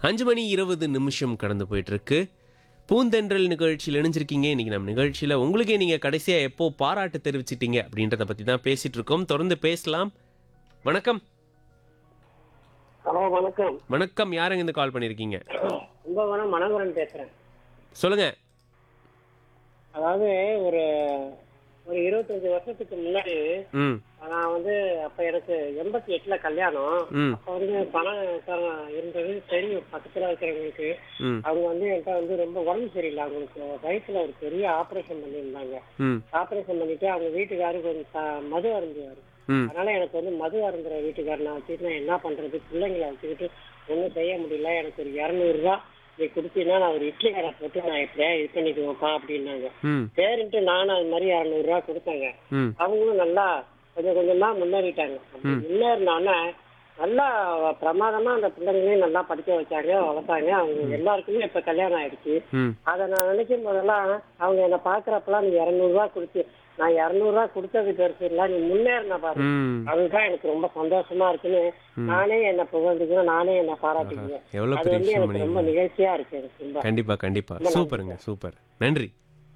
அஞ்சு மணி இருபது நிமிஷம் கடந்து போயிட்டு இருக்கு பூந்தென்றல் நிகழ்ச்சியில் இணைஞ்சிருக்கீங்க இன்னைக்கு நம்ம நிகழ்ச்சியில் உங்களுக்கே நீங்கள் கடைசியாக எப்போ பாராட்டு தெரிவிச்சிட்டீங்க அப்படின்றத பற்றி தான் பேசிட்டு இருக்கோம் தொடர்ந்து பேசலாம் வணக்கம் ஹலோ வணக்கம் வணக்கம் யாருங்க இருந்து கால் பண்ணியிருக்கீங்க கும்பகோணம் மனோகரன் பேசுறேன் சொல்லுங்க அதாவது ஒரு ஒரு இருபத்தஞ்சு வருஷத்துக்கு முன்னாடி ம் நான் வந்து அப்ப எனக்கு எண்பத்தி எட்டுல கல்யாணம் ம் அப்ப வந்து பணம் தரம் இருந்தது தெரியும் பக்கத்துல இருக்கிறவங்களுக்கு ம் அவங்க வந்து என்கிட்ட வந்து ரொம்ப உடம்பு சரியில்லை அவங்களுக்கு வயிற்றுல ஒரு பெரிய ஆபரேஷன் பண்ணியிருந்தாங்க ம் ஆபரேஷன் பண்ணிட்டு அவங்க வீட்டுக்காரரு கொஞ்சம் த- மது அருந்துவாரு ம் அதனால எனக்கு வந்து மது அருந்துற வீட்டுக்காரர் நான் வச்சுக்கிட்டு நான் என்ன பண்றது பிள்ளைங்களை வச்சுக்கிட்டு ஒன்றும் செய்ய முடியல எனக்கு ஒரு இரநூறுவா நீ கொடுத்தீங்கன்னா நான் ஒரு இட்லி கடை போட்டு நான் எப்படியா இது பண்ணிக்குவேன்ப்பா அப்படின்னாங்க ம் சரின்ட்டு நானும் அது மாதிரி இரநூறுவா கொடுத்தாங்க ம் அவங்களும் நல்லா கொஞ்சம் கொஞ்சமா முன்னேறிட்டாங்க அப்படி முன்னேறினோடனே நல்லா பிரமாதமா அந்த பிள்ளைங்களையும் நல்லா படிக்க வச்சாங்க வளர்த்தாங்க அவங்க எல்லாருக்குமே இப்ப கல்யாணம் ஆயிடுச்சு ம் அதை நான் நினைக்கும் போதெல்லாம் அவங்க என்னை பாக்குறப்பெல்லாம் நீ இரநூறுவா கொடுத்து நான் இரநூறுவா கொடுத்தது பெருசு இல்லை நீ முன்னேறின பாரு ம் அதுதான் எனக்கு ரொம்ப சந்தோஷமா இருக்குன்னு நானே என்ன புகழ்ந்துக்கிறேன் நானே என்ன பாராட்டிக்கிறேன் எவ்வளோ அது பெரிய வந்து விஷயம் எனக்கு ரொம்ப பண்ணீங்க நிகழ்ச்சியா இருக்கு எனக்கு ரொம்ப கண்டிப்பா கண்டிப்பா சூப்பருங்க சூப்பர் நன்றி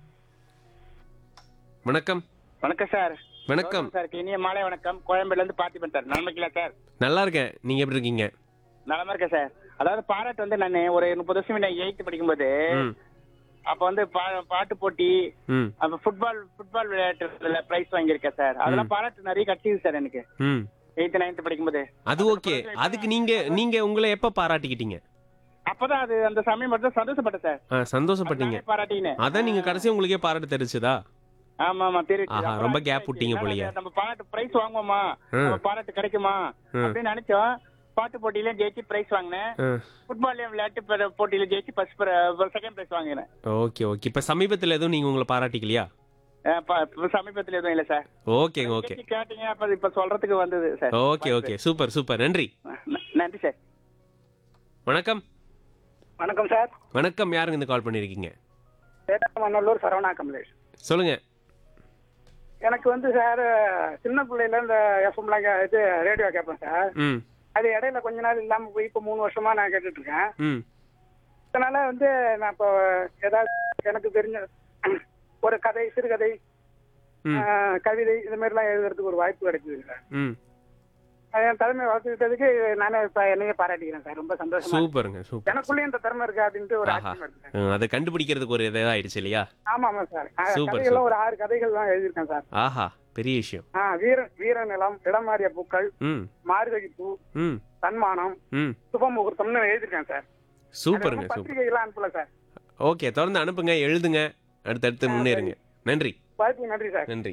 வணக்கம் வணக்கம் சார் வணக்கம் சார் இனிய மாலை வணக்கம் கோயம்பேடுல இருந்து பார்த்திபன் சார் நலமைக்கல சார் நல்லா இருக்கேன் நீங்க எப்படி இருக்கீங்க நலமா இருக்கேன் சார் அதாவது பாராட்டு வந்து நான் ஒரு முப்பது வருஷம் நான் எயித்து படிக்கும்போது ம் அப்ப வந்து பா- பாட்டு போட்டி ம் அப்ப ஃபுட்பால் ஃபுட்பால் விளையாட்டுல பிரைஸ் வாங்கியிருக்கேன் சார் அதெல்லாம் பாராட்டு நிறைய கிடைச்சது சார் எனக்கு ம் எயித்து நைன்த் படிக்கும்போது அது ஓகே அதுக்கு நீங்க நீங்க உங்களை எப்ப பாராட்டிக்கிட்டீங்க அப்பதான் அது அந்த சமயம் மட்டும் சந்தோஷப்பட்டேன் சார் ஆ, சந்தோஷப்பட்டீங்க நானே பாராட்டினேன் அதான் நீங்க கடைசி உங்களுக்கே பாராட்டு தெரிச்சுதா ஆமா ஆமா தெரியுது ஆஹா, அப்புறம் ரொம்ப அடுத்த gap விட்டீங்க ஆச்சு. போலயே. நம்ம பாராட்டு பிரைஸ் வாங்குவோமா ம். நம்ம பாராட்டு கிடைக்குமா ம். அப்படின்னு நினைச்சோம் பாட்டு போட்டியில ஜெயிச்சு பிரைஸ் வாங்கினேன் ஆ, ஃபுட்பால்லையும் விளையாட்டு ப- போட்டியில ஜெயிச்சு ஃபர்ஸ்ட் செகண்ட் பிரைஸ் வாங்கினேன் ஓகே ஓகே இப்ப சமீபத்துல எதுவும் நீங்க உங்களை பாராட்டிக்கலையா அஹ் ப- இப்ப சமீபத்துல எதுவும் இல்ல சார் ஓகேங்க ஓகே கேட்டு கேட்டீங்க அப்ப இப்ப சொல்றதுக்கு வந்தது sir okay okay super super நன்றி ந- நன்றி சார் வணக்கம் வணக்கம் சார் வணக்கம் யாருங்க இந்த கால் பண்ணிருக்கீங்க மண்ணூர் சரவணா கமலேஷ் சொல்லுங்க எனக்கு வந்து சார் சின்ன பிள்ளையில இந்த எஃப்எம்லாம் இது ரேடியோ கேட்பேன் சார் ம் அது இடையில கொஞ்ச நாள் இல்லாம போய் இப்ப மூணு வருஷமா நான் கேட்டுட்டு இருக்கேன் ம் அதனால வந்து நான் இப்போ ஏதாவது எனக்கு தெரிஞ்ச ஒரு கதை சிறுகதை ம் அஹ், கவிதை இது மாதிரிலாம் எழுதுறதுக்கு ஒரு வாய்ப்பு கிடைச்சது சார் ம் அது என் திறமை வளர்த்துக்கிட்டதுக்கு நானே இப்ப என்னையே பாராட்டிக்கிறேன் சார் ரொம்ப சந்தோஷமா இருக்கு. சூப்பருங்க சூப்பர் எனக்குள்ளேயும் இந்த திறமை இருக்கு அப்படின்ட்டு ஒரு ஆஹா ஆச்சரியம் இருக்கு சார் ம், அதை கண்டுபிடிக்கிறதுக்கு ஒரு இதாயிடுச்சு இல்லையா ஆமா ஆமா சார் அஹ், சூப்பர், கதைகள்லாம் ஒரு ஆறு கதைகள் தான் எழுதியிருக்கேன் சார் ஆஹா பெரிய விஷயம் ஆ வீர வீர நிலம் இடமாறிய பூக்கள் ம் மார்கழி பூ ம் தன்மானம் ம் சுப முகூர்த்தம்னு எழுதியிருக்கேன் சார் சூப்பருங்க அது சூப்பர் பத்திரிகைகள்லாம் அனுப்பல சார் ஓகே தொடர்ந்து அனுப்புங்க எழுதுங்க அடுத்தடுத்து முன்னேறுங்க நன்றி வாழ்த்து நன்றி சார் நன்றி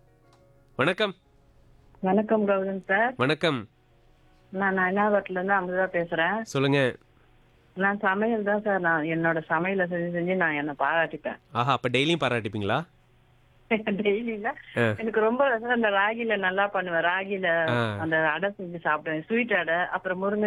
வணக்கம் வணக்கம் கௌதம் சார் வணக்கம் நான் நயனாவரத்துல இருந்து அமுதா பேசுறேன் சொல்லுங்க நான் சமையல் தான் சார் நான் என்னோட சமையலை செஞ்சு செஞ்சு நான் என்னை பாராட்டிப்பேன் ஆஹா அப்ப டெய்லியும் பாராட்டிப்பீங்களா டெய்லியில ஆ. எனக்கு ரொம்ப அந்த ராகில நல்லா பண்ணுவேன் ராகில ஆ. அந்த அடை செஞ்சு சாப்பிடுவேன் ஸ்வீட் அடை அப்புறம் முருங்கை